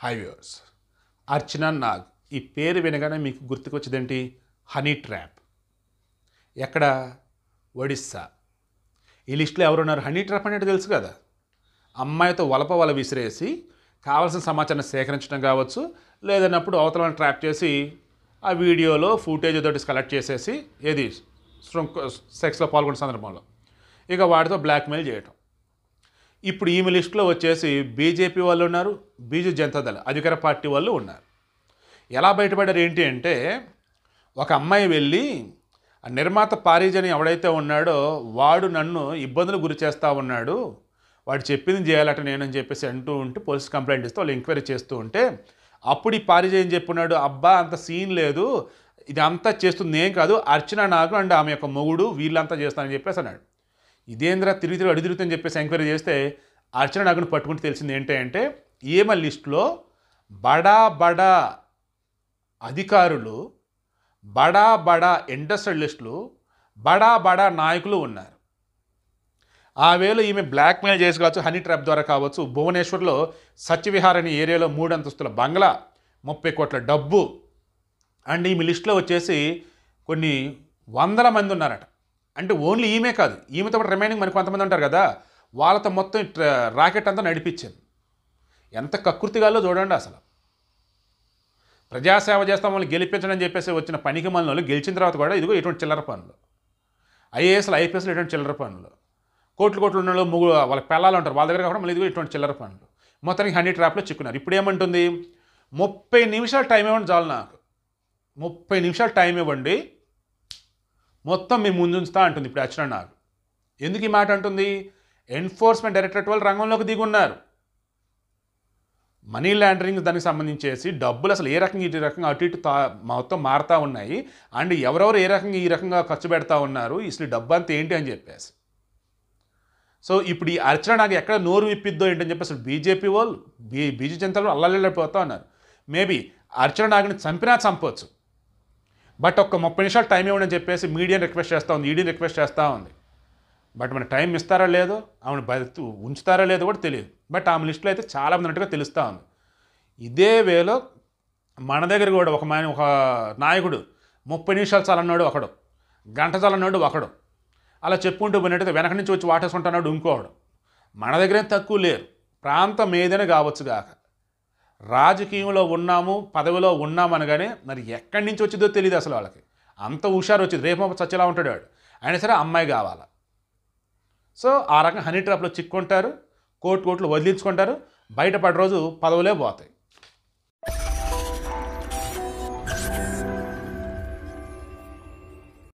high viewers అర్చన నాగ్ ఈ పేరు వినగానే మీకు గుర్తుకొచ్చేదేంటి హనీ ట్రాప్ ఎక్కడ ఒడిస్సా ఈ లిస్టులో ఎవరున్నారు హనీ ట్రాప్ అనేది తెలుసు కదా అమ్మాయితో వలప వల విసిరేసి కావాల్సిన సమాచారాన్ని సేకరించడం కావచ్చు లేదన్నప్పుడు అవతల ట్రాప్ చేసి ఆ వీడియోలో ఫుటేజ్ తోటి కలెక్ట్ చేసేసి ఏది శృంఖ సెక్స్లో పాల్గొన్న సందర్భంలో ఇక వాటితో బ్లాక్మెయిల్ చేయటం ఇప్పుడు ఈమె లిస్టులో వచ్చేసి బీజేపీ వాళ్ళు ఉన్నారు బీజు జనతాదళ అధికార పార్టీ వాళ్ళు ఉన్నారు ఎలా బయటపడారు ఏంటి అంటే ఒక అమ్మాయి వెళ్ళి ఆ నిర్మాత పారీజని ఎవడైతే ఉన్నాడో వాడు నన్ను ఇబ్బందులు గురి చేస్తూ ఉన్నాడు వాడు చెప్పింది చేయాలట నేనని చెప్పేసి అంటూ ఉంటే పోలీస్ కంప్లైంట్ ఇస్తే వాళ్ళు ఎంక్వైరీ చేస్తూ ఉంటే అప్పుడు ఈ పారిజ ఏం చెప్పున్నాడు అబ్బా అంత సీన్ లేదు ఇది అంతా చేస్తుంది ఏం కాదు అర్చన నాకు అండ్ ఆమె యొక్క మొగుడు వీళ్ళంతా చేస్తానని చెప్పేసి అన్నాడు ఇదేంద్రా తిరిగి తిరిగి అడుగు తిరుగుతుందని చెప్పేసి ఎంక్వైరీ చేస్తే అర్చన నాగుని పట్టుకుంటే తెలిసింది ఏంటి అంటే ఈమె లిస్టులో బడా బడా అధికారులు బడా బడా ఇండస్ట్రియలిస్టులు బడా బడా నాయకులు ఉన్నారు ఆ వేళ ఈమె బ్లాక్మెయిల్ చేసి కావచ్చు హనీ ట్రాప్ ద్వారా కావచ్చు భువనేశ్వర్లో సత్యవిహార్ అనే ఏరియాలో మూడు అంతస్తుల బంగ్లా ముప్పై కోట్ల డబ్బు అండ్ ఈమె లిస్టులో వచ్చేసి కొన్ని వందల మంది ఉన్నారట అంటే ఓన్లీ ఈమె కాదు ఈమెతో పాటు రిమైనింగ్ మరి కొంతమంది ఉంటారు కదా వాళ్ళతో మొత్తం ఈ ట్ర- రాకెట్ అంతా నడిపించింది ఎంత కకృతిగాలో చూడండి అసలు ప్రజాసేవ చేస్తాం వాళ్ళు గెలిపించడం అని చెప్పేసి వచ్చిన పనికి మనలో గెలిచిన తర్వాత కూడా ఇదిగో ఇటువంటి చిల్లర పనులు ఐఏఎస్లు ఐపీఎస్లు ఇటువంటి చిల్లర పనులు కోట్లు కోట్లు ఉన్న వాళ్ళు ముగ్గురు వాళ్ళ పిల్లలు ఉంటారు వాళ్ళ దగ్గర కూడా మళ్ళీ ఇదిగో ఇటువంటి చిల్లర పనులు మొత్తానికి హండ్రెడ్ ట్రాప్లో చిక్కున్నారు ఇప్పుడు ఏమంటుంది ముప్పై నిమిషాలు టైం ఇవ్వండి చాలు నాకు ముప్పై నిమిషాలు టైం ఇవ్వండి మొత్తం మీ ముందు ఉంచుతా అంటుంది ఇప్పుడు అర్చన నాకు ఎందుకు ఈ మాట అంటుంది ఎన్ఫోర్స్మెంట్ డైరెక్టరేట్ వాళ్ళు రంగంలోకి దిగున్నారు మనీ లాండరింగ్ దానికి సంబంధించేసి డబ్బులు అసలు ఏ రకంగా ఈ రకంగా అటు ఇటు తా మొత్తం మారుతూ ఉన్నాయి అండ్ ఎవరెవరు ఏ రకంగా ఈ రకంగా ఖర్చు పెడతా ఉన్నారు అసలు ఈ డబ్బు అంతా ఏంటి అని చెప్పేసి సో ఇప్పుడు ఈ అర్చన నాకు ఎక్కడ నోరు విప్పిద్దో ఏంటని చెప్పి అసలు బీజేపీ వాళ్ళు బీ బీజే జనతలు అల్లల్లిపోతా ఉన్నారు మేబీ అర్చన నాగిని చంపినా చంపవచ్చు బట్ ఒక్క ముప్పై నిమిషాలు టైం ఇవ్వండి అని చెప్పేసి మీడియాని రిక్వెస్ట్ చేస్తూ ఉంది ఈడీని రిక్వెస్ట్ చేస్తూ ఉంది బట్ మన టైం ఇస్తారా లేదో ఆమెను బతు ఉంచుతారా లేదో కూడా తెలియదు బట్ ఆమె లిస్టులో అయితే చాలా మంది ఉన్నట్టుగా తెలుస్తూ ఉంది ఇదే వేలో మన దగ్గర కూడా ఒక మన ఒక నాయకుడు ముప్పై నిమిషాలు చాలన్నాడు ఒకడు గంట చాలన్నాడు ఒకడు అలా చెప్పుకుంటూ పోయినట్టయితే వెనక నుంచి వచ్చి వాటేసుకుంటున్నాడు ఇంకోడు మన దగ్గరేం తక్కువ లేరు ప్రాంతం ఏదైనా కావచ్చు కాక రాజకీయంలో ఉన్నాము పదవిలో ఉన్నాము అనగానే మరి ఎక్కడి నుంచి వచ్చిందో తెలియదు అసలు వాళ్ళకి అంత హుషారు వచ్చింది రేపు చచ్చేలా ఉంటాడు వాడు అయినా సరే అమ్మాయి కావాలా సో ఆ రకంగా హనీ ట్రాప్లో చిక్కుంటారు కోట్లు కోట్లు వదిలించుకుంటారు బయటపడే రోజు పదవులే పోతాయి